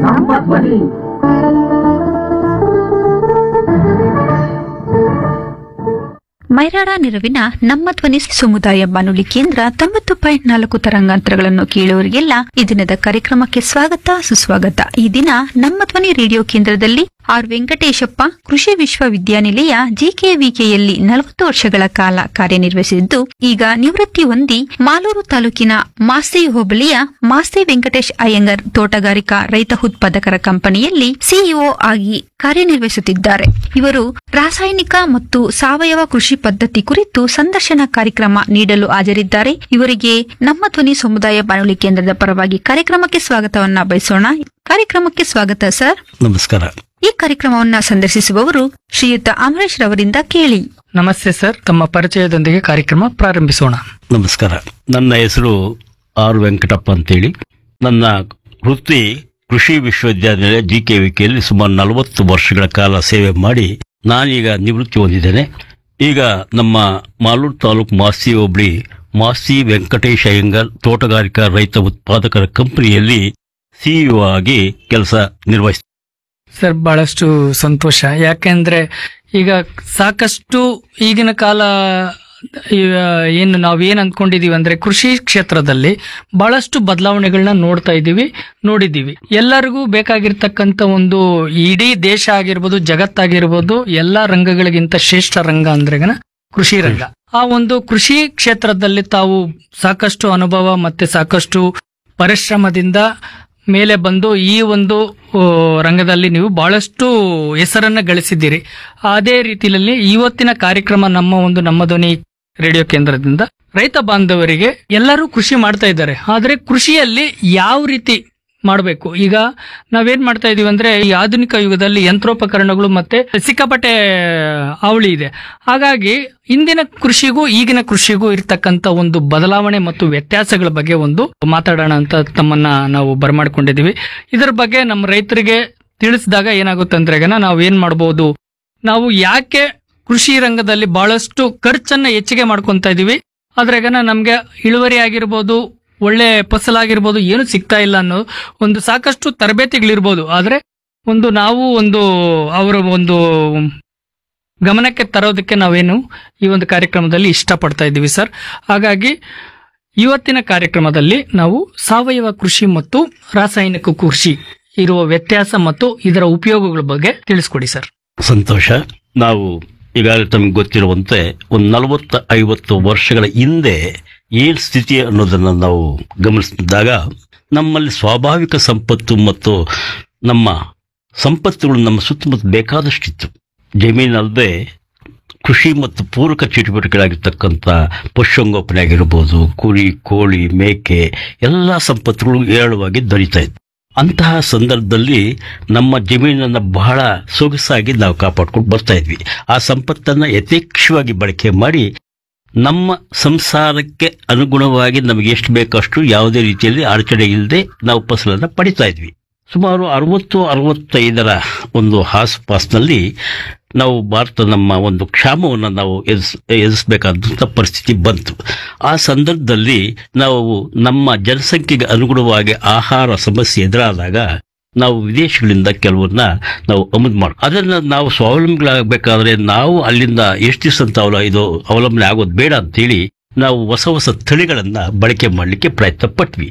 ನಮ್ಮ ಧ್ವನಿ ಮೈರಾಡ ನೆರವಿನ ನಮ್ಮ ಧ್ವನಿ ಸಮುದಾಯ ಬಾನುಲಿ ಕೇಂದ್ರ ತೊಂಬತ್ತು ಪಾಯಿಂಟ್ ನಾಲ್ಕು ತರಂಗಾಂತರಗಳನ್ನು ಕೇಳುವವರಿಗೆಲ್ಲ ಈ ದಿನದ ಕಾರ್ಯಕ್ರಮಕ್ಕೆ ಸ್ವಾಗತ ಸುಸ್ವಾಗತ ಈ ದಿನ ನಮ್ಮ ಧ್ವನಿ ರೇಡಿಯೋ ಕೇಂದ್ರದಲ್ಲಿ ಆರ್ ವೆಂಕಟೇಶಪ್ಪ ಕೃಷಿ ವಿಶ್ವವಿದ್ಯಾನಿಲಯ ಜಿಕೆವಿಕೆಯಲ್ಲಿ ನಲವತ್ತು ವರ್ಷಗಳ ಕಾಲ ಕಾರ್ಯನಿರ್ವಹಿಸಿದ್ದು ಈಗ ನಿವೃತ್ತಿ ಹೊಂದಿ ಮಾಲೂರು ತಾಲೂಕಿನ ಮಾಸ್ತಿ ಹೋಬಳಿಯ ಮಾಸ್ತಿ ವೆಂಕಟೇಶ್ ಅಯ್ಯಂಗರ್ ತೋಟಗಾರಿಕಾ ರೈತ ಉತ್ಪಾದಕರ ಕಂಪನಿಯಲ್ಲಿ ಸಿಇಒ ಆಗಿ ಕಾರ್ಯನಿರ್ವಹಿಸುತ್ತಿದ್ದಾರೆ ಇವರು ರಾಸಾಯನಿಕ ಮತ್ತು ಸಾವಯವ ಕೃಷಿ ಪದ್ಧತಿ ಕುರಿತು ಸಂದರ್ಶನ ಕಾರ್ಯಕ್ರಮ ನೀಡಲು ಹಾಜರಿದ್ದಾರೆ ಇವರಿಗೆ ನಮ್ಮ ಧ್ವನಿ ಸಮುದಾಯ ಬಾನುಲಿ ಕೇಂದ್ರದ ಪರವಾಗಿ ಕಾರ್ಯಕ್ರಮಕ್ಕೆ ಸ್ವಾಗತವನ್ನ ಬಯಸೋಣ ಕಾರ್ಯಕ್ರಮಕ್ಕೆ ಸ್ವಾಗತ ಸರ್ ನಮಸ್ಕಾರ ಈ ಕಾರ್ಯಕ್ರಮವನ್ನ ಸಂದರ್ಶಿಸುವವರು ಶ್ರೀಯುತ ಅಮರೇಶ್ ರವರಿಂದ ಕೇಳಿ ನಮಸ್ತೆ ಸರ್ ತಮ್ಮ ಪರಿಚಯದೊಂದಿಗೆ ಕಾರ್ಯಕ್ರಮ ಪ್ರಾರಂಭಿಸೋಣ ನಮಸ್ಕಾರ ನನ್ನ ಹೆಸರು ಆರ್ ವೆಂಕಟಪ್ಪ ಅಂತೇಳಿ ನನ್ನ ವೃತ್ತಿ ಕೃಷಿ ವಿಶ್ವವಿದ್ಯಾನಿಲಯ ಜಿ ಕೆ ವಿಕೆಯಲ್ಲಿ ಸುಮಾರು ನಲವತ್ತು ವರ್ಷಗಳ ಕಾಲ ಸೇವೆ ಮಾಡಿ ನಾನೀಗ ನಿವೃತ್ತಿ ಹೊಂದಿದ್ದೇನೆ ಈಗ ನಮ್ಮ ಮಾಲೂರು ತಾಲೂಕು ಮಾಸ್ತಿ ಹೋಬಳಿ ಮಾಸ್ತಿ ವೆಂಕಟೇಶ್ ಅಯ್ಯಂಗರ್ ತೋಟಗಾರಿಕಾ ರೈತ ಉತ್ಪಾದಕರ ಕಂಪನಿಯಲ್ಲಿ ಸಿಇಒ ಆಗಿ ಕೆಲಸ ನಿರ್ವಹಿಸ್ತೀನಿ ಸರ್ ಬಹಳಷ್ಟು ಸಂತೋಷ ಯಾಕೆಂದ್ರೆ ಈಗ ಸಾಕಷ್ಟು ಈಗಿನ ಕಾಲ ಈಗ ಏನು ನಾವು ಏನ್ ಅಂದ್ಕೊಂಡಿದೀವಿ ಅಂದ್ರೆ ಕೃಷಿ ಕ್ಷೇತ್ರದಲ್ಲಿ ಬಹಳಷ್ಟು ಬದಲಾವಣೆಗಳನ್ನ ನೋಡ್ತಾ ಇದ್ದೀವಿ ನೋಡಿದ್ದೀವಿ ಎಲ್ಲರಿಗೂ ಬೇಕಾಗಿರ್ತಕ್ಕಂಥ ಒಂದು ಇಡೀ ದೇಶ ಆಗಿರ್ಬೋದು ಜಗತ್ತಾಗಿರ್ಬೋದು ಎಲ್ಲಾ ರಂಗಗಳಿಗಿಂತ ಶ್ರೇಷ್ಠ ರಂಗ ಅಂದ್ರೆಗನ ಕೃಷಿ ರಂಗ ಆ ಒಂದು ಕೃಷಿ ಕ್ಷೇತ್ರದಲ್ಲಿ ತಾವು ಸಾಕಷ್ಟು ಅನುಭವ ಮತ್ತೆ ಸಾಕಷ್ಟು ಪರಿಶ್ರಮದಿಂದ ಮೇಲೆ ಬಂದು ಈ ಒಂದು ಆ, ರಂಗದಲ್ಲಿ ನೀವು ಬಹಳಷ್ಟು ಹೆಸರನ್ನ ಗಳಿಸಿದ್ದೀರಿ ಅದೇ ರೀತಿಯಲ್ಲಿ ಇವತ್ತಿನ ಕಾರ್ಯಕ್ರಮ ನಮ್ಮ ಒಂದು ನಮ್ಮ ಧ್ವನಿ ರೇಡಿಯೋ ಕೇಂದ್ರದಿಂದ ರೈತ ಬಾಂಧವರಿಗೆ ಎಲ್ಲರೂ ಕೃಷಿ ಮಾಡ್ತಾ ಇದ್ದಾರೆ ಆದ್ರೆ ಕೃಷಿಯಲ್ಲಿ ಯಾವ ರೀತಿ ಮಾಡಬೇಕು ಈಗ ನಾವೇನ್ ಮಾಡ್ತಾ ಇದೀವಿ ಅಂದ್ರೆ ಈ ಆಧುನಿಕ ಯುಗದಲ್ಲಿ ಯಂತ್ರೋಪಕರಣಗಳು ಮತ್ತೆ ಸಿಕ್ಕಾಪಟ್ಟೆ ಅವಳಿ ಇದೆ ಹಾಗಾಗಿ ಇಂದಿನ ಕೃಷಿಗೂ ಈಗಿನ ಕೃಷಿಗೂ ಇರ್ತಕ್ಕಂತ ಒಂದು ಬದಲಾವಣೆ ಮತ್ತು ವ್ಯತ್ಯಾಸಗಳ ಬಗ್ಗೆ ಒಂದು ಮಾತಾಡೋಣ ಅಂತ ತಮ್ಮನ್ನ ನಾವು ಬರಮಾಡ್ಕೊಂಡಿದೀವಿ ಇದರ ಬಗ್ಗೆ ನಮ್ಮ ರೈತರಿಗೆ ತಿಳಿಸಿದಾಗ ಏನಾಗುತ್ತೆ ಅಂದ್ರೆ ಈಗ ನಾವು ಏನ್ ಮಾಡ್ಬೋದು ನಾವು ಯಾಕೆ ಕೃಷಿ ರಂಗದಲ್ಲಿ ಬಹಳಷ್ಟು ಖರ್ಚನ್ನ ಹೆಚ್ಚಿಗೆ ಮಾಡ್ಕೊಂತ ಇದೀವಿ ಅದ್ರಾಗನ ನಮ್ಗೆ ಇಳುವರಿ ಆಗಿರ್ಬೋದು ಒಳ್ಳೆ ಫಸಲಾಗಿರ್ಬೋದು ಏನು ಸಿಗ್ತಾ ಇಲ್ಲ ಅನ್ನೋ ಒಂದು ಸಾಕಷ್ಟು ತರಬೇತಿಗಳಿರ್ಬೋದು ಆದ್ರೆ ಒಂದು ನಾವು ಒಂದು ಅವರ ಒಂದು ಗಮನಕ್ಕೆ ತರೋದಕ್ಕೆ ನಾವೇನು ಈ ಒಂದು ಕಾರ್ಯಕ್ರಮದಲ್ಲಿ ಇಷ್ಟಪಡ್ತಾ ಇದ್ದೀವಿ ಸರ್ ಹಾಗಾಗಿ ಇವತ್ತಿನ ಕಾರ್ಯಕ್ರಮದಲ್ಲಿ ನಾವು ಸಾವಯವ ಕೃಷಿ ಮತ್ತು ರಾಸಾಯನಿಕ ಕೃಷಿ ಇರುವ ವ್ಯತ್ಯಾಸ ಮತ್ತು ಇದರ ಉಪಯೋಗಗಳ ಬಗ್ಗೆ ತಿಳಿಸ್ಕೊಡಿ ಸರ್ ಸಂತೋಷ ನಾವು ಈಗಾಗಲೇ ತಮಗೆ ಗೊತ್ತಿರುವಂತೆ ಒಂದು ನಲವತ್ತು ಐವತ್ತು ವರ್ಷಗಳ ಹಿಂದೆ ಏನ್ ಸ್ಥಿತಿ ಅನ್ನೋದನ್ನ ನಾವು ಗಮನಿಸಿದಾಗ ನಮ್ಮಲ್ಲಿ ಸ್ವಾಭಾವಿಕ ಸಂಪತ್ತು ಮತ್ತು ನಮ್ಮ ಸಂಪತ್ತುಗಳು ನಮ್ಮ ಸುತ್ತಮುತ್ತ ಬೇಕಾದಷ್ಟಿತ್ತು ಜಮೀನಲ್ಲದೆ ಕೃಷಿ ಮತ್ತು ಪೂರಕ ಚಟುವಟಿಕೆಗಳಾಗಿರ್ತಕ್ಕಂಥ ಪಶುಸಂಗೋಪನೆ ಆಗಿರ್ಬೋದು ಕುರಿ ಕೋಳಿ ಮೇಕೆ ಎಲ್ಲ ಸಂಪತ್ತುಗಳು ಏರಳವಾಗಿ ದೊರೀತಾ ಇತ್ತು ಅಂತಹ ಸಂದರ್ಭದಲ್ಲಿ ನಮ್ಮ ಜಮೀನನ್ನು ಬಹಳ ಸೊಗಸಾಗಿ ನಾವು ಕಾಪಾಡ್ಕೊಂಡು ಬರ್ತಾ ಇದ್ವಿ ಆ ಸಂಪತ್ತನ್ನು ಯಥೇಚ್ಛವಾಗಿ ಬಳಕೆ ಮಾಡಿ ನಮ್ಮ ಸಂಸಾರಕ್ಕೆ ಅನುಗುಣವಾಗಿ ನಮಗೆ ಎಷ್ಟು ಬೇಕಷ್ಟು ಯಾವುದೇ ರೀತಿಯಲ್ಲಿ ಅಡಚಣೆ ಇಲ್ಲದೆ ನಾವು ಫಸಲನ್ನು ಪಡಿತಾ ಇದ್ವಿ ಸುಮಾರು ಅರವತ್ತು ಅರವತ್ತೈದರ ಒಂದು ಆಸುಪಾಸಿನಲ್ಲಿ ನಾವು ಭಾರತ ನಮ್ಮ ಒಂದು ಕ್ಷಾಮವನ್ನು ನಾವು ಎದುರಿಸ್ ಎದುರಿಸಬೇಕಾದಂಥ ಪರಿಸ್ಥಿತಿ ಬಂತು ಆ ಸಂದರ್ಭದಲ್ಲಿ ನಾವು ನಮ್ಮ ಜನಸಂಖ್ಯೆಗೆ ಅನುಗುಣವಾಗಿ ಆಹಾರ ಸಮಸ್ಯೆ ಎದುರಾದಾಗ ನಾವು ವಿದೇಶಗಳಿಂದ ಕೆಲವನ್ನ ನಾವು ಆಮದು ಮಾಡಿ ಅದನ್ನ ನಾವು ಸ್ವಾವಲಂಬಿಗಳಾಗಬೇಕಾದ್ರೆ ನಾವು ಅಲ್ಲಿಂದ ಎಷ್ಟು ದಿವಸ ಅಂತ ಅವಲ ಇದು ಅವಲಂಬನೆ ಆಗೋದು ಬೇಡ ಅಂತೇಳಿ ನಾವು ಹೊಸ ಹೊಸ ತಳಿಗಳನ್ನ ಬಳಕೆ ಮಾಡಲಿಕ್ಕೆ ಪ್ರಯತ್ನ ಪಟ್ವಿ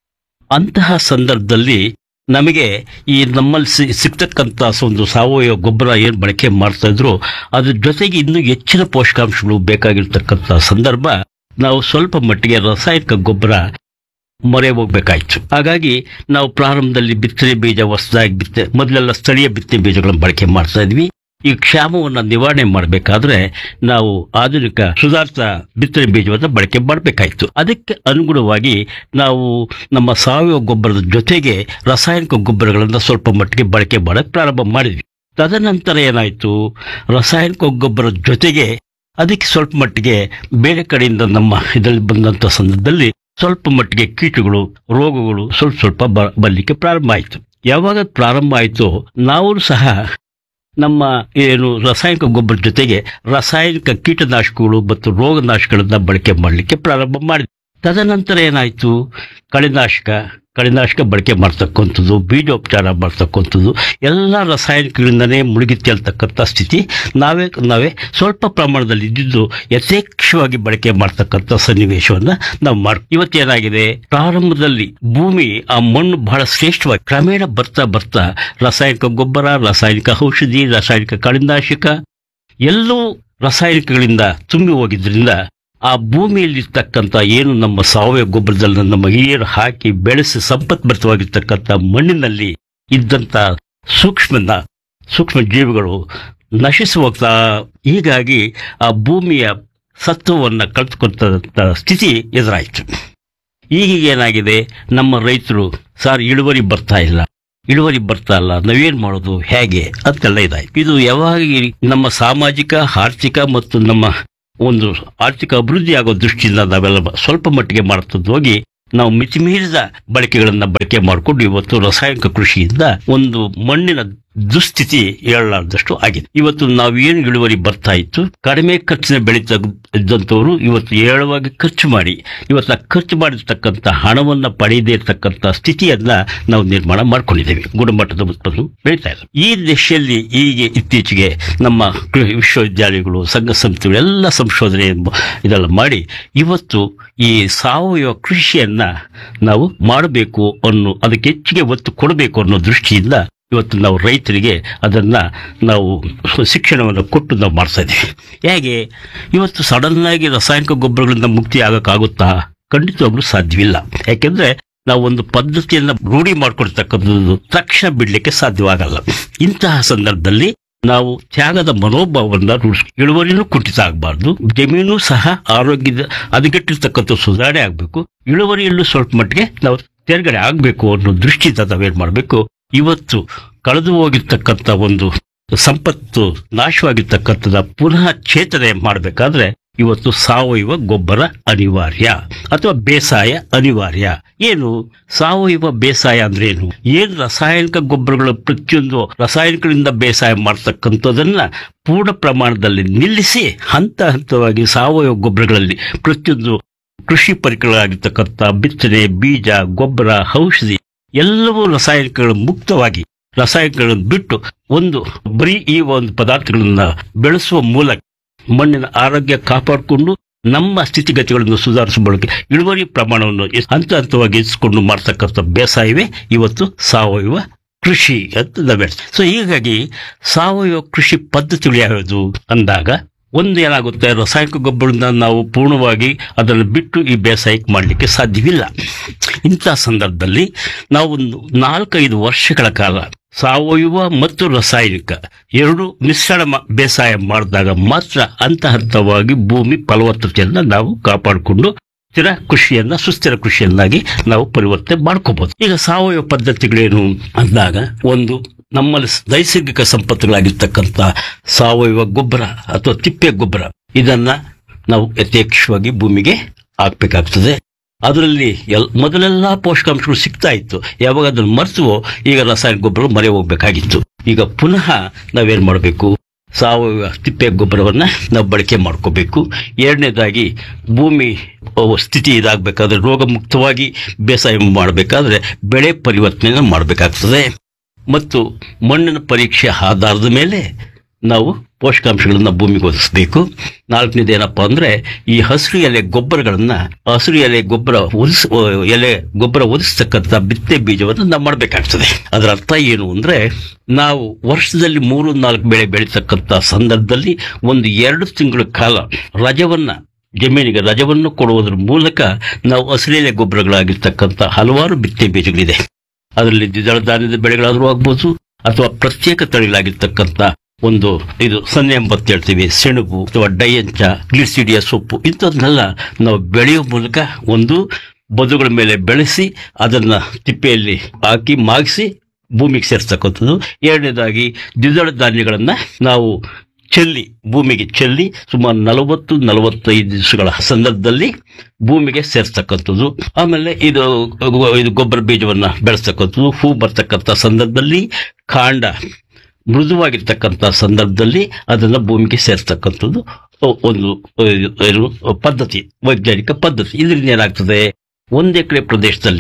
ಅಂತಹ ಸಂದರ್ಭದಲ್ಲಿ ನಮಗೆ ಈ ನಮ್ಮಲ್ಲಿ ಸಿ- ಸಿಗ್ತಕ್ಕಂಥ ಒಂದು ಸಾವಯವ ಗೊಬ್ಬರ ಏನು ಬಳಕೆ ಮಾಡ್ತಾ ಇದ್ರು ಅದ್ರ ಜೊತೆಗೆ ಇನ್ನೂ ಹೆಚ್ಚಿನ ಪೋಷಕಾಂಶಗಳು ಬೇಕಾಗಿರ್ತಕ್ಕಂಥ ಸಂದರ್ಭ ನಾವು ಸ್ವಲ್ಪ ಮಟ್ಟಿಗೆ ರಾಸಾಯನಿಕ ಗೊಬ್ಬರ ಮೊರೆ ಹೋಗ್ಬೇಕಾಯ್ತು ಹಾಗಾಗಿ ನಾವು ಪ್ರಾರಂಭದಲ್ಲಿ ಬಿತ್ತನೆ ಬೀಜ ಹೊಸದಾಗಿ ಬಿತ್ತೆ ಮೊದಲೆಲ್ಲ ಸ್ಥಳೀಯ ಬಿತ್ತನೆ ಬೀಜಗಳನ್ನು ಬಳಕೆ ಮಾಡ್ತಾ ಇದ್ವಿ ಈ ಕ್ಷಾಮವನ್ನು ನಿವಾರಣೆ ಮಾಡಬೇಕಾದ್ರೆ ನಾವು ಆಧುನಿಕ ಸುಧಾರಿತ ಬಿತ್ತನೆ ಬೀಜವನ್ನು ಬಳಕೆ ಮಾಡಬೇಕಾಯ್ತು ಅದಕ್ಕೆ ಅನುಗುಣವಾಗಿ ನಾವು ನಮ್ಮ ಸಾವಯವ ಗೊಬ್ಬರದ ಜೊತೆಗೆ ರಾಸಾಯನಿಕ ಗೊಬ್ಬರಗಳನ್ನು ಸ್ವಲ್ಪ ಮಟ್ಟಿಗೆ ಬಳಕೆ ಮಾಡಕ್ಕೆ ಪ್ರಾರಂಭ ಮಾಡಿದ್ವಿ ತದನಂತರ ಏನಾಯ್ತು ರಾಸಾಯನಿಕ ಗೊಬ್ಬರದ ಜೊತೆಗೆ ಅದಕ್ಕೆ ಸ್ವಲ್ಪ ಮಟ್ಟಿಗೆ ಬೇರೆ ಕಡೆಯಿಂದ ನಮ್ಮ ಇದರಲ್ಲಿ ಬಂದಂಥ ಸಂದರ್ಭದಲ್ಲಿ ಸ್ವಲ್ಪ ಮಟ್ಟಿಗೆ ಕೀಟಗಳು ರೋಗಗಳು ಸ್ವಲ್ಪ ಸ್ವಲ್ಪ ಬ- ಬರ್ಲಿಕ್ಕೆ ಪ್ರಾರಂಭ ಆಯಿತು ಯಾವಾಗ ಪ್ರಾರಂಭ ಆಯಿತು ನಾವು ಸಹ ನಮ್ಮ ಏನು ರಾಸಾಯನಿಕ ಗೊಬ್ಬರ ಜೊತೆಗೆ ರಾಸಾಯನಿಕ ಕೀಟನಾಶಕಗಳು ಮತ್ತು ರೋಗನಾಶಕಗಳನ್ನ ಬಳಕೆ ಮಾಡಲಿಕ್ಕೆ ಪ್ರಾರಂಭ ಮಾಡಿದ್ವಿ ತದನಂತರ ಏನಾಯಿತು ಕಳೆನಾಶಕ ಕಳೆನಾಶಕ ಬಳಕೆ ಮಾಡ್ತಕ್ಕಂಥದ್ದು ಬೀಜೋಪಚಾರ ಮಾಡ್ತಕ್ಕಂಥದ್ದು ಎಲ್ಲ ರಾಸಾಯನಿಕಗಳಿಂದನೇ ಮುಳುಗಿ ತೇಲ್ತಕ್ಕಂಥ ಸ್ಥಿತಿ ನಾವೇ ನಾವೇ ಸ್ವಲ್ಪ ಪ್ರಮಾಣದಲ್ಲಿ ಇದ್ದಿದ್ದು ಯಥೇಚ್ಛವಾಗಿ ಬಳಕೆ ಮಾಡ್ತಕ್ಕಂಥ ಸನ್ನಿವೇಶವನ್ನ ನಾವು ಮಾಡ್ ಇವತ್ತೇನಾಗಿದೆ ಪ್ರಾರಂಭದಲ್ಲಿ ಭೂಮಿ ಆ ಮಣ್ಣು ಬಹಳ ಶ್ರೇಷ್ಠವಾಗಿ ಕ್ರಮೇಣ ಬರ್ತಾ ಬರ್ತಾ ರಾಸಾಯನಿಕ ಗೊಬ್ಬರ ರಾಸಾಯನಿಕ ಔಷಧಿ ರಾಸಾಯನಿಕ ಕಳೆನಾಶಕ ಎಲ್ಲವೂ ರಾಸಾಯನಿಕಗಳಿಂದ ತುಂಬಿ ಹೋಗಿದ್ರಿಂದ ಆ ಭೂಮಿಯಲ್ಲಿರ್ತಕ್ಕಂಥ ಏನು ನಮ್ಮ ಸಾವಯವ ಗೊಬ್ಬರದಲ್ಲಿ ನಮ್ಮ ಹಿರಿಯರು ಹಾಕಿ ಬೆಳೆಸಿ ಸಂಪತ್ಭರಿತವಾಗಿರ್ತಕ್ಕಂಥ ಮಣ್ಣಿನಲ್ಲಿ ಇದ್ದಂಥ ಸೂಕ್ಷ್ಮನ ಸೂಕ್ಷ್ಮ ಜೀವಿಗಳು ನಶಿಸಿ ಹೋಗ್ತಾ ಹೀಗಾಗಿ ಆ ಭೂಮಿಯ ಸತ್ವವನ್ನು ಕಳೆದುಕೊಂತ ಸ್ಥಿತಿ ಎದುರಾಯಿತು ಈಗ ಏನಾಗಿದೆ ನಮ್ಮ ರೈತರು ಸಾರ್ ಇಳುವರಿ ಬರ್ತಾ ಇಲ್ಲ ಇಳುವರಿ ಬರ್ತಾ ಇಲ್ಲ ನಾವೇನ್ ಮಾಡೋದು ಹೇಗೆ ಅದಕ್ಕೆಲ್ಲ ಇದಾಯ್ತು ಇದು ಯಾವಾಗ ಈ ನಮ್ಮ ಸಾಮಾಜಿಕ ಆರ್ಥಿಕ ಮತ್ತು ನಮ್ಮ ಒಂದು ಆರ್ಥಿಕ ಅಭಿವೃದ್ಧಿ ಆಗೋ ದೃಷ್ಟಿಯಿಂದ ನಾವೆಲ್ಲ ಬ- ಸ್ವಲ್ಪ ಮಟ್ಟಿಗೆ ಮಾಡ್ತದ್ದು ಹೋಗಿ ನಾವು ಮಿತಿಮೀರಿದ ಬಳಕೆಗಳನ್ನ ಬಳಕೆ ಮಾಡಿಕೊಂಡು ಇವತ್ತು ರಾಸಾಯನಿಕ ಕೃಷಿಯಿಂದ ಒಂದು ಮಣ್ಣಿನ ದುಸ್ಥಿತಿ ಹೇಳಲಾರ್ದಷ್ಟು ಆಗಿದೆ ಇವತ್ತು ನಾವು ಏನು ಇಳುವರಿ ಬರ್ತಾ ಇತ್ತು ಕಡಿಮೆ ಖರ್ಚಿನ ಬೆಳೀತಾ ಇದ್ದಂಥವ್ರು ಇವತ್ತು ಏಳವಾಗಿ ಖರ್ಚು ಮಾಡಿ ಇವತ್ತು ಆ ಖರ್ಚು ಮಾಡಿರ್ತಕ್ಕಂಥ ಹಣವನ್ನ ಪಡೆಯದೇ ಇರತಕ್ಕಂಥ ಸ್ಥಿತಿಯನ್ನ ನಾವು ನಿರ್ಮಾಣ ಮಾಡ್ಕೊಂಡಿದ್ದೇವೆ ಗುಣಮಟ್ಟದ ಉತ್ಪನ್ನ ಬೆಳೀತಾ ಇದೆ ಈ ದಿಶೆಯಲ್ಲಿ ಈಗ ಇತ್ತೀಚೆಗೆ ನಮ್ಮ ಕೃ- ವಿಶ್ವವಿದ್ಯಾಲಯಗಳು ಸಂಘ ಸಂಸ್ಥೆಗಳು ಎಲ್ಲ ಸಂಶೋಧನೆ ಮ- ಇದೆಲ್ಲ ಮಾಡಿ ಇವತ್ತು ಈ ಸಾವಯವ ಕೃಷಿಯನ್ನ ನಾವು ಮಾಡಬೇಕು ಅನ್ನೋ ಅದಕ್ಕೆ ಹೆಚ್ಚಿಗೆ ಒತ್ತು ಕೊಡಬೇಕು ಅನ್ನೋ ದೃಷ್ಟಿಯಿಂದ ಇವತ್ತು ನಾವು ರೈತರಿಗೆ ಅದನ್ನ ನಾವು ಶಿಕ್ಷಣವನ್ನು ಕೊಟ್ಟು ನಾವು ಮಾಡ್ತಾ ಇದ್ದೀವಿ ಹೇಗೆ ಇವತ್ತು ಸಡನ್ ಆಗಿ ರಾಸಾಯನಿಕ ಗೊಬ್ಬರಗಳಿಂದ ಮುಕ್ತಿ ಆಗಕ್ಕಾಗುತ್ತಾ ಖಂಡಿತವಾಗ್ಲೂ ಸಾಧ್ಯವಿಲ್ಲ ಯಾಕೆಂದ್ರೆ ನಾವು ಒಂದು ಪದ್ಧತಿಯನ್ನ ರೂಢಿ ಮಾಡ್ಕೊಳ್ತಕ್ಕಂಥದ್ದು ತಕ್ಷಣ ಬಿಡ್ಲಿಕ್ಕೆ ಸಾಧ್ಯವಾಗಲ್ಲ ಇಂತಹ ಸಂದರ್ಭದಲ್ಲಿ ನಾವು ತ್ಯಾಗದ ಮನೋಭಾವವನ್ನು ರೂಢಿಸ್ ಇಳುವರಿನೂ ಕುಂಠಿತ ಆಗಬಾರ್ದು ಜಮೀನು ಸಹ ಆರೋಗ್ಯದ ಹದಗೆಟ್ಟಿರ್ತಕ್ಕಂಥ ಸುಧಾರಣೆ ಆಗಬೇಕು ಇಳುವರಿಯಲ್ಲೂ ಸ್ವಲ್ಪ ಮಟ್ಟಿಗೆ ನಾವು ತೇರ್ಗಡೆ ಆಗಬೇಕು ಅನ್ನೋ ದೃಷ್ಟಿಯಿಂದ ನಾವೇನ್ ಮಾಡಬೇಕು ಇವತ್ತು ಕಳೆದು ಹೋಗಿರ್ತಕ್ಕಂಥ ಒಂದು ಸಂಪತ್ತು ನಾಶವಾಗಿರ್ತಕ್ಕಂಥದ ಪುನಃ ಚೇತನೆ ಮಾಡಬೇಕಾದ್ರೆ ಇವತ್ತು ಸಾವಯವ ಗೊಬ್ಬರ ಅನಿವಾರ್ಯ ಅಥವಾ ಬೇಸಾಯ ಅನಿವಾರ್ಯ ಏನು ಸಾವಯವ ಬೇಸಾಯ ಅಂದ್ರೆ ಏನು ಏನು ರಾಸಾಯನಿಕ ಗೊಬ್ಬರಗಳ ಪ್ರತಿಯೊಂದು ರಾಸಾಯನಿಕಗಳಿಂದ ಬೇಸಾಯ ಮಾಡ್ತಕ್ಕಂಥದನ್ನ ಪೂರ್ಣ ಪ್ರಮಾಣದಲ್ಲಿ ನಿಲ್ಲಿಸಿ ಹಂತ ಹಂತವಾಗಿ ಸಾವಯವ ಗೊಬ್ಬರಗಳಲ್ಲಿ ಪ್ರತಿಯೊಂದು ಕೃಷಿ ಪರಿಕರಗಳಾಗಿರ್ತಕ್ಕಂಥ ಬಿತ್ತನೆ ಬೀಜ ಗೊಬ್ಬರ ಔಷಧಿ ಎಲ್ಲವೂ ರಾಸಾಯನಿಕಗಳು ಮುಕ್ತವಾಗಿ ರಾಸಾಯನಿಕಗಳನ್ನು ಬಿಟ್ಟು ಒಂದು ಬರೀ ಈ ಒಂದು ಪದಾರ್ಥಗಳನ್ನ ಬೆಳೆಸುವ ಮೂಲಕ ಮಣ್ಣಿನ ಆರೋಗ್ಯ ಕಾಪಾಡಿಕೊಂಡು ನಮ್ಮ ಸ್ಥಿತಿಗತಿಗಳನ್ನು ಸುಧಾರಿಸುವ ಮೂಲಕ ಇಳುವರಿ ಪ್ರಮಾಣವನ್ನು ಎಸ್- ಹಂತ ಹಂತವಾಗಿ ಹೆಚ್ಚಿಸಿಕೊಂಡು ಮಾಡ್ತಕ್ಕಂಥ ಬೇಸಾಯವೇ ಇವತ್ತು ಸಾವಯವ ಕೃಷಿ ಅಂತ ನಾವು ಹೇಳ್ತೀವಿ. ಸೊ ಹೀಗಾಗಿ ಸಾವಯವ ಕೃಷಿ ಪದ್ಧತಿಗಳು ಯಾವ್ಯಾವುದು ಅಂದಾಗ ಒಂದು ಏನಾಗುತ್ತೆ ರಾಸಾಯನಿಕ ಗೊಬ್ಬರದಿಂದ ನಾವು ಪೂರ್ಣವಾಗಿ ಅದನ್ನು ಬಿಟ್ಟು ಈ ಬೇಸಾಯಕ್ಕೆ ಮಾಡಲಿಕ್ಕೆ ಸಾಧ್ಯವಿಲ್ಲ ಇಂಥ ಸಂದರ್ಭದಲ್ಲಿ ನಾವು ಒಂದು ನಾಲ್ಕೈದು ವರ್ಷಗಳ ಕಾಲ ಸಾವಯವ ಮತ್ತು ರಾಸಾಯನಿಕ ಎರಡು ಮಿಶ್ರಣ ಮ- ಬೇಸಾಯ ಮಾಡಿದಾಗ ಮಾತ್ರ ಹಂತ ಹಂತವಾಗಿ ಭೂಮಿ ಫಲವತ್ತತೆಯನ್ನ ನಾವು ಕಾಪಾಡಿಕೊಂಡು ಸ್ಥಿರ ಕೃಷಿಯನ್ನ ಸುಸ್ಥಿರ ಕೃಷಿಯನ್ನಾಗಿ ನಾವು ಪರಿವರ್ತನೆ ಮಾಡ್ಕೋಬಹುದು ಈಗ ಸಾವಯವ ಪದ್ಧತಿಗಳೇನು ಅಂದಾಗ ಒಂದು ನಮ್ಮಲ್ಲಿ ಸ್- ನೈಸರ್ಗಿಕ ಸಂಪತ್ತುಗಳಾಗಿರ್ತಕ್ಕಂಥ ಸಾವಯವ ಗೊಬ್ಬರ ಅಥವಾ ತಿಪ್ಪೆ ಗೊಬ್ಬರ ಇದನ್ನ ನಾವು ಯಥೇಚ್ಛವಾಗಿ ಭೂಮಿಗೆ ಹಾಕ್ಬೇಕಾಗ್ತದೆ ಅದರಲ್ಲಿ ಎಲ್ ಮೊದಲೆಲ್ಲ ಪೋಷಕಾಂಶಗಳು ಸಿಗ್ತಾ ಇತ್ತು ಯಾವಾಗ ಅದನ್ನು ಮರೆಸುವೋ ಈಗ ರಾಸಾಯನಿಕ ಗೊಬ್ಬರ ಮರೆ ಹೋಗ್ಬೇಕಾಗಿತ್ತು ಈಗ ಪುನಃ ನಾವೇನ್ ಮಾಡಬೇಕು ಸಾವಯವ ತಿಪ್ಪೆ ಗೊಬ್ಬರವನ್ನ ನಾವು ಬಳಕೆ ಮಾಡ್ಕೋಬೇಕು ಎರಡನೇದಾಗಿ ಭೂಮಿ ಅಹ್, ಸ್ಥಿತಿ ಇದಾಗಬೇಕಾದ್ರೆ ರೋಗ ಮುಕ್ತವಾಗಿ ಬೇಸಾಯ ಮಾಡಬೇಕಾದ್ರೆ ಬೆಳೆ ಪರಿವರ್ತನೆ ಮಾಡಬೇಕಾಗ್ತದೆ ಮತ್ತು ಮಣ್ಣಿನ ಪರೀಕ್ಷೆ ಆಧಾರದ ಮೇಲೆ ನಾವು ಪೋಷಕಾಂಶಗಳನ್ನ ಭೂಮಿಗೆ ಒದಗಿಸಬೇಕು ನಾಲ್ಕನೇದು ಏನಪ್ಪಾ ಅಂದ್ರೆ ಈ ಹಸಿರು ಎಲೆ ಗೊಬ್ಬರಗಳನ್ನ ಹಸಿರು ಎಲೆ ಗೊಬ್ಬರ ಒದಿಸ್ ಎಲೆ ಗೊಬ್ಬರ ಒದಿಸ್ತಕ್ಕಂಥ ಬಿತ್ತೆ ಬೀಜವನ್ನು ನಾವು ಮಾಡಬೇಕಾಗ್ತದೆ ಅದರ ಅರ್ಥ ಏನು ಅಂದ್ರೆ ನಾವು ವರ್ಷದಲ್ಲಿ ಮೂರು ನಾಲ್ಕು ಬೆಳೆ ಬೆಳೀತಕ್ಕಂಥ ಸಂದರ್ಭದಲ್ಲಿ ಒಂದು ಎರಡು ತಿಂಗಳ ಕಾಲ ರಜವನ್ನ ಜಮೀನಿಗೆ ರಜವನ್ನು ಕೊಡುವುದರ ಮೂಲಕ ನಾವು ಹಸಿರೆಲೆ ಗೊಬ್ಬರಗಳಾಗಿರ್ತಕ್ಕಂಥ ಹಲವಾರು ಬಿತ್ತೆ ಬೀಜಗಳಿದೆ ಅದರಲ್ಲಿ ದ್ವಿದಳ ಧಾನ್ಯದ ಬೆಳೆಗಳಾದರೂ ಆಗ್ಬೋದು ಅಥವಾ ಪ್ರತ್ಯೇಕ ತಳಿಗಳಾಗಿರ್ತಕ್ಕಂಥ ಒಂದು ಇದು ಸನ್ನೆ ಎಂಬತ್ತು ಹೇಳ್ತೀವಿ ಸೆಣಬು ಅಥವಾ ಡೈಯಂಚ ಗ್ಲಿಸಿಡಿಯ ಸೊಪ್ಪು ಇಂಥದನ್ನೆಲ್ಲ ನಾವು ಬೆಳೆಯುವ ಮೂಲಕ ಒಂದು ಬದುಗಳ ಮೇಲೆ ಬೆಳೆಸಿ ಅದನ್ನ ತಿಪ್ಪೆಯಲ್ಲಿ ಹಾಕಿ ಮಾಗಿಸಿ ಭೂಮಿಗೆ ಸೇರಿಸ್ತಕ್ಕಂಥದ್ದು ಎರಡನೇದಾಗಿ ದ್ವಿದಳ ಧಾನ್ಯಗಳನ್ನ ನಾವು ಚೆಲ್ಲಿ ಭೂಮಿಗೆ ಚೆಲ್ಲಿ ಸುಮಾರು ನಲವತ್ತು ನಲವತ್ತೈದು ದಿವಸಗಳ ಸಂದರ್ಭದಲ್ಲಿ ಭೂಮಿಗೆ ಸೇರಿಸ್ತಕ್ಕಂಥದ್ದು ಆಮೇಲೆ ಇದು ಇದು ಗೊಬ್ಬರ ಬೀಜವನ್ನ ಬೆಳೆಸ್ತಕ್ಕಂಥದ್ದು ಹೂ ಬರ್ತಕ್ಕಂಥ ಸಂದರ್ಭದಲ್ಲಿ ಕಾಂಡ ಮೃದುವಾಗಿರ್ತಕ್ಕಂಥ ಸಂದರ್ಭದಲ್ಲಿ ಅದನ್ನ ಭೂಮಿಗೆ ಸೇರಿಸ್ತಕ್ಕಂಥದ್ದು ಒಂದು ಏನು ಪದ್ಧತಿ ವೈಜ್ಞಾನಿಕ ಪದ್ಧತಿ ಇದರಿಂದ ಏನಾಗ್ತದೆ ಒಂದು ಎಕರೆ ಪ್ರದೇಶದಲ್ಲಿ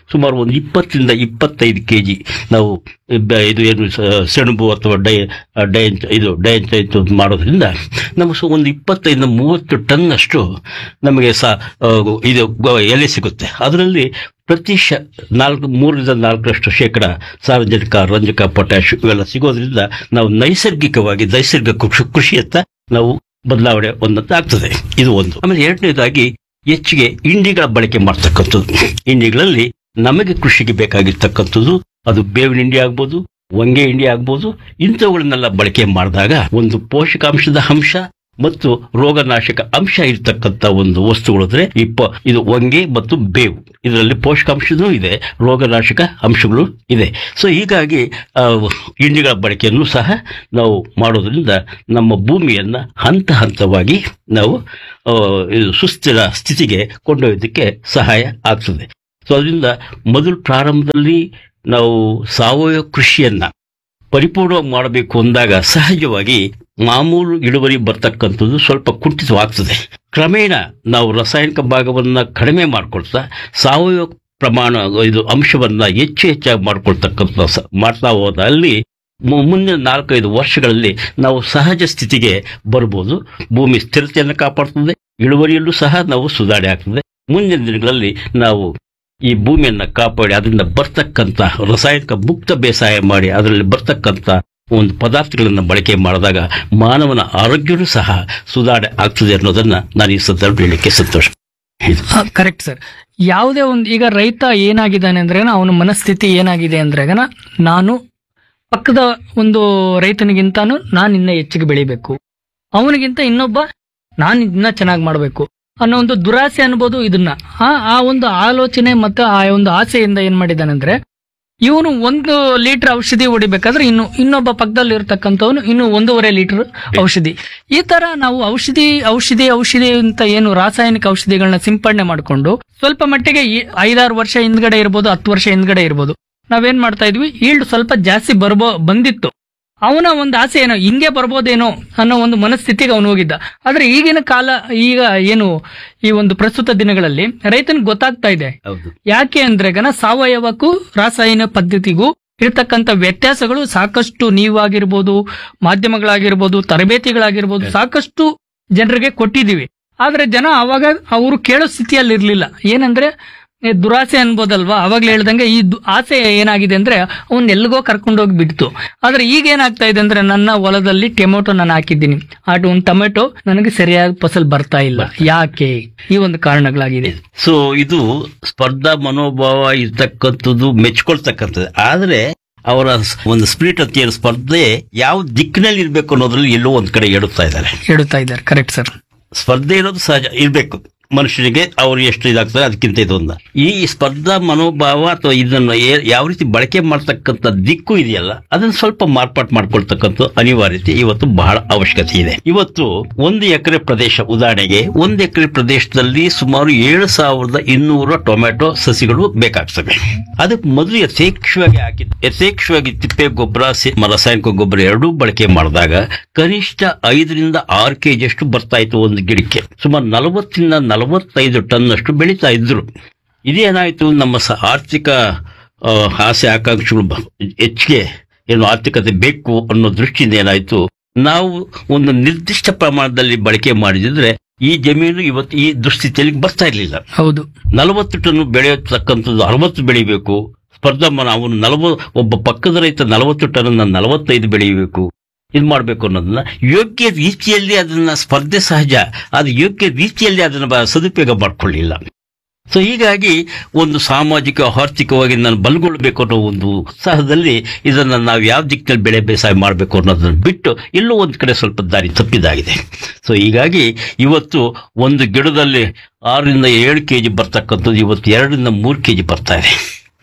ಸುಮಾರು ಒಂದು ಇಪ್ಪತ್ತರಿಂದ ಇಪ್ಪತ್ತೈದು ಕೆ ಜಿ ನಾವು ಬ- ಇದು ಏನು ಸ- ಸೆಣಬು ಅಥವಾ ಡೈ ಡೈ ಇದು ಡೈ ಇದು ಮಾಡೋದ್ರಿಂದ ನಮಗೆ ಸೊ ಒಂದು ಇಪ್ಪತ್ತೈದು ಮೂವತ್ತು ಟನ್ ಅಷ್ಟು ನಮಗೆ ಸ ಆ, ಇದು ಗ- ಎಲೆ ಸಿಗುತ್ತೆ ಅದರಲ್ಲಿ ಪ್ರತಿ ಶ ನಾಲ್ಕು ಮೂರರಿಂದ ನಾಲ್ಕರಷ್ಟು ಶೇಕಡ ಸಾರ್ವಜನಿಕ ರಂಜಕ ಪೊಟ್ಯಾಶ್ ಇವೆಲ್ಲ ಸಿಗೋದ್ರಿಂದ ನಾವು ನೈಸರ್ಗಿಕವಾಗಿ ನೈಸರ್ಗಿಕ ಕೃಷಿ ಕೃಷಿಯತ್ತ ನಾವು ಬದಲಾವಣೆ ಒಂದಂತ ಆಗ್ತದೆ ಇದು ಒಂದು ಆಮೇಲೆ ಎರಡನೇದಾಗಿ ಹೆಚ್ಚಿಗೆ ಇಂಡಿಗಳ ಬಳಕೆ ಮಾಡ್ತಕ್ಕಂಥದ್ದು ಇಂಡಿಗಳಲ್ಲಿ ನಮಗೆ ಕೃಷಿಗೆ ಬೇಕಾಗಿರ್ತಕ್ಕಂಥದ್ದು ಅದು ಬೇವಿನ ಹಿಂಡಿ ಆಗ್ಬೋದು ಹೊಂಗೆ ಹಿಂಡಿ ಆಗ್ಬೋದು ಇಂಥವುಗಳನ್ನೆಲ್ಲ ಬಳಕೆ ಮಾಡಿದಾಗ ಒಂದು ಪೋಷಕಾಂಶದ ಅಂಶ ಮತ್ತು ರೋಗನಾಶಕ ಅಂಶ ಇರ್ತಕ್ಕಂಥ ಒಂದು ವಸ್ತುಗಳು ಅಂದ್ರೆ ಇಪ್ಪ ಇದು ಹೊಂಗೆ ಮತ್ತು ಬೇವು ಇದರಲ್ಲಿ ಪೋಷಕಾಂಶನೂ ಇದೆ ರೋಗನಾಶಕ ಅಂಶಗಳು ಇದೆ ಸೊ ಹೀಗಾಗಿ ಆ, ಹಿಂಡಿಗಳ ಬಳಕೆಯನ್ನು ಸಹ ನಾವು ಮಾಡೋದ್ರಿಂದ ನಮ್ಮ ಭೂಮಿಯನ್ನ ಹಂತ ಹಂತವಾಗಿ ನಾವು ಆ, ಇದು ಸುಸ್ಥಿರ ಸ್ಥಿತಿಗೆ ಕೊಂಡೊಯ್ಯೋದಕ್ಕೆ ಸಹಾಯ ಆಗ್ತದೆ ಸೊ ಅದರಿಂದ ಮೊದಲು ಪ್ರಾರಂಭದಲ್ಲಿ ನಾವು ಸಾವಯವ ಕೃಷಿಯನ್ನ ಪರಿಪೂರ್ಣವಾಗಿ ಮಾಡಬೇಕು ಅಂದಾಗ ಸಹಜವಾಗಿ ಮಾಮೂಲು ಇಳುವರಿ ಬರ್ತಕ್ಕಂಥದ್ದು ಸ್ವಲ್ಪ ಕುಂಠಿತವಾಗ್ತದೆ ಕ್ರಮೇಣ ನಾವು ರಾಸಾಯನಿಕ ಭಾಗವನ್ನ ಕಡಿಮೆ ಮಾಡ್ಕೊಳ್ತಾ ಸಾವಯವ ಪ್ರಮಾಣ ಇದು ಅಂಶವನ್ನ ಹೆಚ್ಚು ಹೆಚ್ಚಾಗಿ ಮಾಡ್ಕೊಳ್ತಕ್ಕಂಥ ಸ- ಮಾಡ್ತಾ ಹೋದ ಅಲ್ಲಿ ಮು- ಮುಂದಿನ ನಾಲ್ಕೈದು ವರ್ಷಗಳಲ್ಲಿ ನಾವು ಸಹಜ ಸ್ಥಿತಿಗೆ ಬರ್ಬೋದು ಭೂಮಿ ಸ್ಥಿರತೆಯನ್ನು ಕಾಪಾಡ್ತದೆ ಇಳುವರಿಯಲ್ಲೂ ಸಹ ನಾವು ಸುಧಾರಣೆ ಆಗ್ತದೆ ಮುಂದಿನ ದಿನಗಳಲ್ಲಿ ನಾವು ಈ ಭೂಮಿಯನ್ನ ಕಾಪಾಡಿ ಅದರಿಂದ ಬರ್ತಕ್ಕಂಥ ರಾಸಾಯನಿಕ ಮುಕ್ತ ಬೇಸಾಯ ಮಾಡಿ ಅದರಲ್ಲಿ ಬರ್ತಕ್ಕಂಥ ಒಂದು ಪದಾರ್ಥಗಳನ್ನ ಬಳಕೆ ಮಾಡಿದಾಗ ಮಾನವನ ಆರೋಗ್ಯವೂ ಸಹ ಸುಧಾರಣೆ ಆಗ್ತದೆ ಅನ್ನೋದನ್ನ ನಾನು ಈ ಸಂದರ್ಭ ಹೇಳಲಿಕ್ಕೆ ಸಂತೋಷ ಇದು. ಕರೆಕ್ಟ್ ಸರ್ ಯಾವುದೇ ಒಂದು ಈಗ ರೈತ ಏನಾಗಿದ್ದಾನೆ ಅಂದ್ರೆ ಅವನ ಮನಸ್ಥಿತಿ ಏನಾಗಿದೆ ಅಂದ್ರೆ ನಾನು ಪಕ್ಕದ ಒಂದು ರೈತನಿಗಿಂತಾನು ನಾನು ಇನ್ನ ಹೆಚ್ಚಿಗೆ ಬೆಳಿಬೇಕು ಅವನಿಗಿಂತ ಇನ್ನೊಬ್ಬ ನಾನು ಇನ್ನ ಚೆನ್ನಾಗಿ ಮಾಡಬೇಕು ಅನ್ನೋ ಒಂದು ದುರಾಸೆ ಅನ್ಬೋದು ಇದನ್ನ ಆ ಆ ಒಂದು ಆಲೋಚನೆ ಮತ್ತು ಆ ಒಂದು ಆಸೆಯಿಂದ ಏನ್ ಮಾಡಿದ್ದಾನೆ ಅಂದ್ರೆ ಇವನು ಒಂದು ಲೀಟರ್ ಔಷಧಿ ಹೊಡಿಬೇಕಾದ್ರೆ ಇನ್ನು ಇನ್ನೊಬ್ಬ ಪಕ್ಕದಲ್ಲಿ ಇರ್ತಕ್ಕಂಥವನು ಇನ್ನು ಒಂದೂವರೆ ಲೀಟರ್ ಔಷಧಿ ಈ ತರ ನಾವು ಔಷಧಿ ಔಷಧಿ ಔಷಧಿ ಅಂತ ಏನು ರಾಸಾಯನಿಕ ಔಷಧಿಗಳನ್ನ ಸಿಂಪಡಣೆ ಮಾಡಿಕೊಂಡು ಸ್ವಲ್ಪ ಮಟ್ಟಿಗೆ ಈ ಐದಾರು ವರ್ಷ ಹಿಂದ್ಗಡೆ ಇರ್ಬೋದು ಹತ್ತು ವರ್ಷ ಹಿಂದ್ಗಡೆ ಇರ್ಬೋದು ನಾವೇನ್ ಮಾಡ್ತಾ ಇದ್ವಿ ಈಲ್ಡ್ ಸ್ವಲ್ಪ ಜಾಸ್ತಿ ಬರ್ಬೋ ಬಂದಿತ್ತು ಅವನ ಒಂದು ಆಸೆ ಏನೋ ಹಿಂಗೆ ಬರ್ಬೋದೇನೋ ಅನ್ನೋ ಒಂದು ಮನಸ್ಥಿತಿಗೆ ಅವನು ಹೋಗಿದ್ದ ಆದ್ರೆ ಈಗಿನ ಕಾಲ ಈಗ ಏನು ಈ ಒಂದು ಪ್ರಸ್ತುತ ದಿನಗಳಲ್ಲಿ ರೈತನಿಗೆ ಗೊತ್ತಾಗ್ತಾ ಇದೆ ಹೌದು ಯಾಕೆ ಅಂದ್ರೆ ಗನ ಸಾವಯವಕ್ಕೂ ರಾಸಾಯನಿಕ ಪದ್ಧತಿಗೂ ಇರ್ತಕ್ಕಂಥ ವ್ಯತ್ಯಾಸಗಳು ಸಾಕಷ್ಟು ನೀವಾಗಿರ್ಬೋದು ಮಾಧ್ಯಮಗಳಾಗಿರ್ಬೋದು ತರಬೇತಿಗಳಾಗಿರ್ಬೋದು ಸಾಕಷ್ಟು ಜನರಿಗೆ ಕೊಟ್ಟಿದೀವಿ ಆದ್ರೆ ಜನ ಅವಾಗ ಅವರು ಕೇಳೋ ಸ್ಥಿತಿಯಲ್ಲಿ ಇರ್ಲಿಲ್ಲ ಏನಂದ್ರೆ ಏ, ದುರಾಸೆ ಅನ್ಬೋದಲ್ವಾ ಅವಾಗ್ಲೇ ಹೇಳ್ದಂಗೆ ಈ ದು- ಆಸೆ ಏನಾಗಿದೆ ಅಂದ್ರೆ ಅವ್ನ್ ಎಲ್ಲಿಗೋ ಕರ್ಕೊಂಡೋಗಿ ಬಿಡ್ತು ಆದ್ರೆ ಈಗ ಏನಾಗ್ತಾ ಇದೆ ಅಂದ್ರೆ ನನ್ನ ಹೊಲದಲ್ಲಿ ಟೊಮೆಟೊ ನಾನು ಹಾಕಿದ್ದೀನಿ ಆ ಒಂದು ಟೊಮೆಟೊ ನನಗೆ ಸರಿಯಾಗಿ ಫಸಲ್ ಬರ್ತಾ ಇಲ್ಲ ಯಾಕೆ ಈ ಒಂದು ಕಾರಣಗಳಾಗಿದೆ ಸೊ ಇದು ಸ್ಪರ್ಧಾ ಮನೋಭಾವ ಇರ್ತಕ್ಕಂಥದ್ದು ಮೆಚ್ಕೊಳ್ತಕ್ಕಂಥದ್ದು ಆದ್ರೆ ಅವರ ಸ್- ಒಂದು ಸ್ಪಿರಿಟ್ ಅಂತ ಏನು ಸ್ಪರ್ಧೆ ಯಾವ ದಿಕ್ಕಿನಲ್ಲಿ ಇರ್ಬೇಕು ಅನ್ನೋದ್ರಲ್ಲಿ ಎಲ್ಲೋ ಒಂದ್ ಕಡೆ ಎಡುತ್ತಾ ಇದ್ದಾರೆ ಹೇಳುತ್ತಾ ಇದ್ದಾರೆ ಕರೆಕ್ಟ್ ಸರ್ ಸ್ಪರ್ಧೆ ಇರೋದು ಸಹಜ ಇರಬೇಕು ಮನುಷ್ಯನಿಗೆ ಅವ್ರು ಎಷ್ಟು ಇದಾಗ್ತದೆ ಅದಕ್ಕಿಂತ ಇದೊಂದು ಈ ಸ್ಪರ್ಧಾ ಮನೋಭಾವ ಅಥವಾ ಇದನ್ನು ಏ- ಯಾವ ರೀತಿ ಬಳಕೆ ಮಾಡ್ತಕ್ಕಂಥ ದಿಕ್ಕು ಇದೆಯಲ್ಲ ಅದನ್ನ ಸ್ವಲ್ಪ ಮಾರ್ಪಾಟ್ ಮಾಡ್ಕೊಳ್ತಕ್ಕಂಥ ಅನಿವಾರ್ಯತೆ ಇವತ್ತು ಬಹಳ ಅವಶ್ಯಕತೆ ಇದೆ ಇವತ್ತು ಒಂದು ಎಕರೆ ಪ್ರದೇಶ ಉದಾಹರಣೆಗೆ ಒಂದು ಎಕರೆ ಪ್ರದೇಶದಲ್ಲಿ ಸುಮಾರು ಏಳು ಸಾವಿರದ ಇನ್ನೂರ ಟೊಮೆಟೊ ಸಸಿಗಳು ಬೇಕಾಗ್ತವೆ ಅದಕ್ಕೆ ಮೊದಲು ಯಥೇಚ್ಛವಾಗಿ ಹಾಕಿ ಯಥೇಚ್ಛವಾಗಿ ತಿಪ್ಪೆ ಗೊಬ್ಬರ ಸಿ- ರಾಸಾಯನಿಕ ಗೊಬ್ಬರ ಎರಡೂ ಬಳಕೆ ಮಾಡಿದಾಗ ಕನಿಷ್ಠ ಐದರಿಂದ ಆರು ಕೆಜಿ ಅಷ್ಟು ಬರ್ತಾ ಇತ್ತು ಒಂದು ಗಿಡಕ್ಕೆ ಸುಮಾರು ನಲವತ್ತರಿಂದ ನಲವತ್ತೈದು ಟನ್ ಅಷ್ಟು ಬೆಳೀತಾ ಇದ್ರು ಇದೇನಾಯ್ತು ನಮ್ಮ ಸ ಆರ್ಥಿಕ ಆ, ಆಸೆ ಆಕಾಂಕ್ಷೆಗಳು ಬ- ಹೆಚ್ಚಿಗೆ ಏನು ಆರ್ಥಿಕತೆ ಬೇಕು ಅನ್ನೋ ದೃಷ್ಟಿಯಿಂದ ಏನಾಯ್ತು ನಾವು ಒಂದು ನಿರ್ದಿಷ್ಟ ಪ್ರಮಾಣದಲ್ಲಿ ಬಳಕೆ ಮಾಡಿದ್ರೆ ಈ ಜಮೀನು ಇವತ್ತು ಈ ದುಸ್ಥಿತಿಯಲ್ಲಿ ಬರ್ತಾ ಇರಲಿಲ್ಲ ಹೌದು ನಲವತ್ತು ಟನ್ ಬೆಳೆಯತಕ್ಕಂಥದ್ದು ಅರವತ್ತು ಬೆಳಿಬೇಕು ಸ್ಪರ್ಧಮನ ಅವನು ನಲವ ಒಬ್ಬ ಪಕ್ಕದ ರೈತ ನಲವತ್ತು ಟನ್ ನಲವತ್ತೈದು ಬೆಳೆಯಬೇಕು ಇದು ಮಾಡಬೇಕು ಅನ್ನೋದನ್ನ ಯೋಗ್ಯ ರೀತಿಯಲ್ಲಿ ಅದನ್ನ ಸ್ಪರ್ಧೆ ಸಹಜ ಅದು ಯೋಗ್ಯ ರೀತಿಯಲ್ಲಿ ಅದನ್ನ ಬ- ಸದುಪಯೋಗ ಮಾಡ್ಕೊಳ್ಳಿಲ್ಲ ಸೊ ಹೀಗಾಗಿ ಒಂದು ಸಾಮಾಜಿಕ ಆರ್ಥಿಕವಾಗಿ ನಾನು ಬಲಗೊಳ್ಳಬೇಕು ಅನ್ನೋ ಒಂದು ಉತ್ಸಾಹದಲ್ಲಿ ಇದನ್ನ ನಾವು ಯಾವ ದಿಕ್ಕಿನಲ್ಲಿ ಬೆಳೆ ಬೇಸಾಯ ಮಾಡಬೇಕು ಅನ್ನೋದನ್ನ ಬಿಟ್ಟು ಎಲ್ಲೋ ಒಂದು ಕಡೆ ಸ್ವಲ್ಪ ದಾರಿ ತಪ್ಪಿದಾಗಿದೆ ಸೊ ಹೀಗಾಗಿ ಇವತ್ತು ಒಂದು ಗಿಡದಲ್ಲಿ ಆರರಿಂದ ಏಳು ಕೆಜಿ ಬರ್ತಕ್ಕಂಥದ್ದು ಇವತ್ತು ಎರಡರಿಂದ ಮೂರು ಕೆಜಿ ಬರ್ತಾ ಇದೆ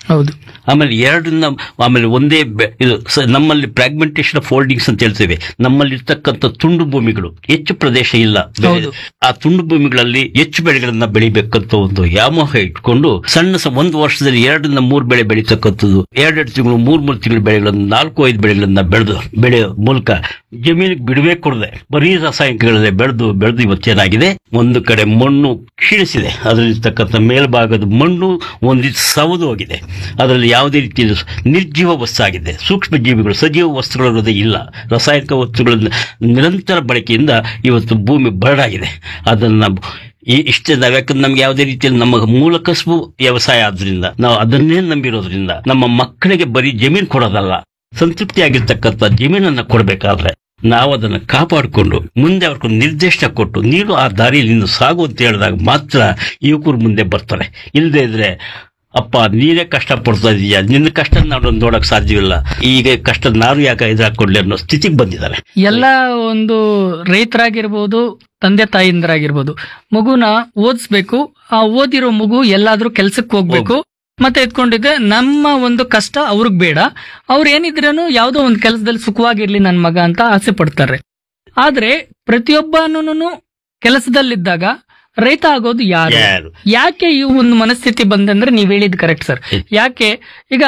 ಹೌದು ಆಮೇಲೆ ಎರಡನ್ನ ಆಮೇಲೆ ಒಂದೇ ಬೆ- ಇದು ಸ- ನಮ್ಮಲ್ಲಿ ಫ್ರಾಗ್ಮೆಂಟೇಶನ್ ಫೋಲ್ಡಿಂಗ್ಸ್ ಅಂತ ಹೇಳ್ತೇವೆ ನಮ್ಮಲ್ಲಿ ಇರ್ತಕ್ಕಂಥ ತುಂಡು ಭೂಮಿಗಳು ಹೆಚ್ಚು ಪ್ರದೇಶ ಇಲ್ಲ ಬೇರೆ- ಹೌದು. ಆ ತುಂಡು ಭೂಮಿಗಳಲ್ಲಿ ಹೆಚ್ಚು ಬೆಳೆಗಳನ್ನ ಬೆಳಿಬೇಕಂತ ಒಂದು ವ್ಯಾಮೋಹ ಇಟ್ಕೊಂಡು ಸಣ್ಣ ಸ ಒಂದು ವರ್ಷದಲ್ಲಿ ಎರಡರಿಂದ ಮೂರು ಬೆಳೆ ಬೆಳೀತಕ್ಕಂಥದ್ದು ಎರಡೆರಡು ತಿಂಗಳು ಮೂರ್ ಮೂರು ತಿಂಗಳು ಬೆಳೆಗಳನ್ನು ನಾಲ್ಕು ಐದು ಬೆಳೆಗಳನ್ನ ಬೆಳೆದು ಬೆಳೆಯೋ ಮೂಲಕ ಜಮೀನಿಗೆ ಬಿಡುವೆ ಕೊಡದೆ ಬರೀ ರಾಸಾಯನಿಕಗಳಲ್ಲೇ ಬೆಳೆದು ಬೆಳೆದು ಇವತ್ತೇನಾಗಿದೆ ಒಂದು ಕಡೆ ಮಣ್ಣು ಕ್ಷೀಣಿಸಿದೆ ಅದರಲ್ಲಿರ್ತಕ್ಕಂಥ ಮೇಲ್ಭಾಗದ ಮಣ್ಣು ಒಂದು ರೀತಿ ಸವದು ಹೋಗಿದೆ ಅದರಲ್ಲಿ ಯಾವುದೇ ರೀತಿಯ ನಿರ್ಜೀವ ವಸ್ತಾಗಿದೆ ಸೂಕ್ಷ್ಮ ಜೀವಿಗಳು ಸಜೀವ ವಸ್ತುಗಳು ಅನ್ನೋದೇ ಇಲ್ಲ ರಾಸಾಯನಿಕ ವಸ್ತುಗಳ ನಿರಂತರ ಬಳಕೆಯಿಂದ ಇವತ್ತು ಭೂಮಿ ಬರಡಾಗಿದೆ ಅದನ್ನ ಈ ಇಷ್ಟೇ ನಾವು ಯಾಕಂದ್ರೆ ನಮ್ಗೆ ಯಾವುದೇ ರೀತಿಯಲ್ಲಿ ನಮ್ಮ ಮೂಲ ಕಸುಬು ವ್ಯವಸಾಯ ಆದ್ರಿಂದ ನಾವು ಅದನ್ನೇ ನಂಬಿರೋದ್ರಿಂದ ನಮ್ಮ ಮಕ್ಕಳಿಗೆ ಬರೀ ಜಮೀನು ಕೊಡೋದಲ್ಲ ಸಂತೃಪ್ತಿಯಾಗಿರ್ತಕ್ಕಂಥ ಜಮೀನನ್ನ ಕೊಡಬೇಕಾದ್ರೆ ನಾವು ಅದನ್ನ ಕಾಪಾಡಿಕೊಂಡು ಮುಂದೆ ಅವ್ರಿಗೊಂದು ನಿರ್ದೇಶನ ಕೊಟ್ಟು ನೀನು ಆ ದಾರಿಯಲ್ಲಿ ನೀನು ಸಾಗು ಅಂತ ಹೇಳಿದಾಗ ಮಾತ್ರ ಯುವಕರು ಮುಂದೆ ಬರ್ತಾರೆ ಇಲ್ಲದೆ ಇದ್ರೆ ಅಪ್ಪ ನೀನೇ ಕಷ್ಟ ಪಡ್ತಾ ಇದೀಯ ನಿನ್ನ ಕಷ್ಟ ನಾವು ನೋಡಕ್ ಸಾಧ್ಯವಿಲ್ಲ ಈಗ ಕಷ್ಟ ನಾನು ಯಾಕೆ ಇದಾಕೊಡ್ಲಿ ಅನ್ನೋ ಸ್ಥಿತಿಗೆ ಬಂದಿದ್ದಾರೆ ಎಲ್ಲ ಒಂದು ರೈತರಾಗಿರ್ಬೋದು ತಂದೆ ತಾಯಿಂದರಾಗಿರ್ಬೋದು ಮಗುನ ಓದಿಸ್ಬೇಕು ಆ ಓದಿರೋ ಮಗು ಎಲ್ಲಾದ್ರೂ ಕೆಲ್ಸಕ್ಕೆ ಹೋಗ್ಬೇಕು ಮತ್ತೆ ಎತ್ಕೊಂಡಿದ್ದೆ ನಮ್ಮ ಒಂದು ಕಷ್ಟ ಅವ್ರಿಗೆ ಬೇಡ ಅವ್ರು ಏನಿದ್ರೇನು ಯಾವ್ದೋ ಒಂದು ಕೆಲಸದಲ್ಲಿ ಸುಖವಾಗಿರ್ಲಿ ನನ್ನ ಮಗ ಅಂತ ಆಸೆ ಪಡ್ತಾರೆ ಆದ್ರೆ ಪ್ರತಿಯೊಬ್ಬನೂ ಕೆಲಸದಲ್ಲಿದ್ದಾಗ ರೈತ ಆಗೋದು ಯಾರು ಯಾರು ಯಾಕೆ ಈ ಒಂದು ಮನಸ್ಥಿತಿ ಬಂದಂದ್ರೆ ನೀವ್ ಹೇಳಿದ್ ಕರೆಕ್ಟ್ ಸರ್ ಯಾಕೆ ಈಗ